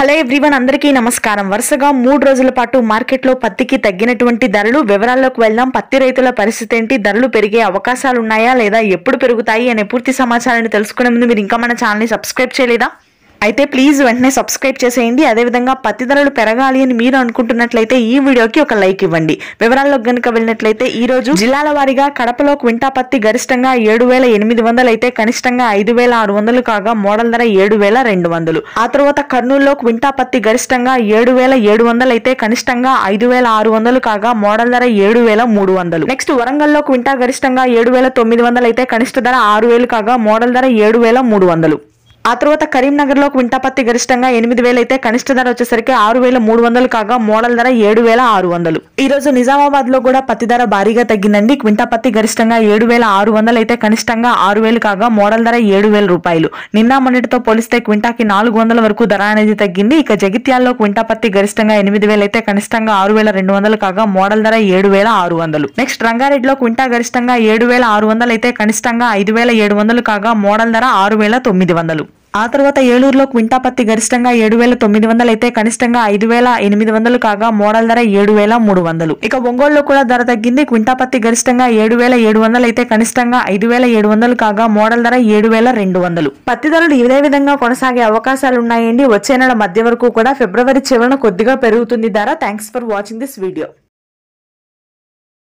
hello everyone అందరికీ నమస్కారం వరుసగా మూడు రోజుల పాటు మార్కెట్లో పత్తికి తగ్గినటువంటి ధరలు వివరాల్లోకి వెళ్దాం పత్తి రైతుల పరిస్థితి ఏంటి ధరలు పెరిగే అవకాశాలు ఉన్నాయా లేదా ఎప్పుడు పెరుగుతాయి అనే పూర్తి సమాచారాన్ని తెలుసుకునే ముందు మీరు ఇంకా మన ఛానల్ని సబ్స్క్రైబ్ చేయలేదా అయితే ప్లీజ్ వెంటనే సబ్స్క్రైబ్ చేసేయండి అదేవిధంగా పత్తి ధరలు పెరగాలి అని మీరు అనుకుంటున్నట్లయితే ఈ వీడియోకి ఒక లైక్ ఇవ్వండి వివరాల్లోకి గనుక వెళ్ళినట్లయితే ఈ రోజు జిల్లాల వారీగా కడపలో క్వింటా పత్తి గరిష్టంగా ఏడు వేల ఎనిమిది వందలు అయితే కనిష్టంగా ఐదు వేల ఆరు వందలు కాగా మోడల్ ధర ఏడు వేల రెండు వందలు ఆ తర్వాత కర్నూలులో క్వింటా పత్తి గరిష్టంగా ఏడు వేల ఏడు వందలు అయితే కనిష్టంగా ఐదు వేల ఆరు వందలు కాగా మోడల్ ధర ఏడు వేల మూడు వందలు నెక్స్ట్ వరంగల్లో క్వింటా గరిష్టంగా ఏడు వేల తొమ్మిది వందలు అయితే కనిష్ట ధర ఆరు వేలు కాగా మోడల్ ధర ఏడు వేల మూడు వందలు ఆ తర్వాత కరీంనగర్లో క్వింటా పత్తి గరిష్టంగా ఎనిమిది వేలు అయితే కనిష్ట ధర వచ్చేసరికి ఆరు వేల మూడు వందలు కాగా మోడల్ ధర ఏడు వేల ఆరు వందలు ఈ రోజు నిజామాబాద్ లో కూడా పత్తి ధర భారీగా తగ్గిందండి క్వింటా పత్తి గరిష్టంగా ఏడు వేల ఆరు వందలు అయితే కనిష్టంగా ఆరు వేలు కాగా మోడల్ ధర ఏడు వేల రూపాయలు నిన్న మొన్నటితో పోలిస్తే క్వింటాకి నాలుగు వందల వరకు ధర అనేది తగ్గింది ఇక జగిత్యాల్లో క్వింటా పత్తి గరిష్టంగా ఎనిమిది వేలు అయితే కనిష్టంగా ఆరు వేల రెండు వందలు కాగా మోడల్ ధర ఏడు వేల ఆరు వందలు నెక్స్ట్ రంగారెడ్డిలో క్వింటా గరిష్టంగా ఏడు వేల ఆరు వందలు అయితే కనిష్టంగా ఐదు వేల ఏడు వందలు కాగా మోడల్ ధర ఆరు వేల తొమ్మిది వందలు ఆ తర్వాత ఏలూరులో క్వింటా పత్తి గరిష్టంగా ఏడు వేల తొమ్మిది వందలు అయితే కనిష్టంగా ఐదు వేల ఎనిమిది వందలు కాగా మోడల్ ధర ఏడు వేల మూడు వందలు ఇక ఒంగోలులో కూడా ధర తగ్గింది క్వింటా పత్తి గరిష్టంగా ఏడు వేల ఏడు వందలు అయితే కనిష్టంగా ఐదు వేల ఏడు వందలు కాగా మోడల్ ధర ఏడు వేల రెండు వందలు పత్తి ధరలు ఇదే విధంగా కొనసాగే అవకాశాలు ఉన్నాయండి వచ్చే నెల మధ్య వరకు కూడా ఫిబ్రవరి చివరన కొద్దిగా పెరుగుతుంది ధర thanks for watching this video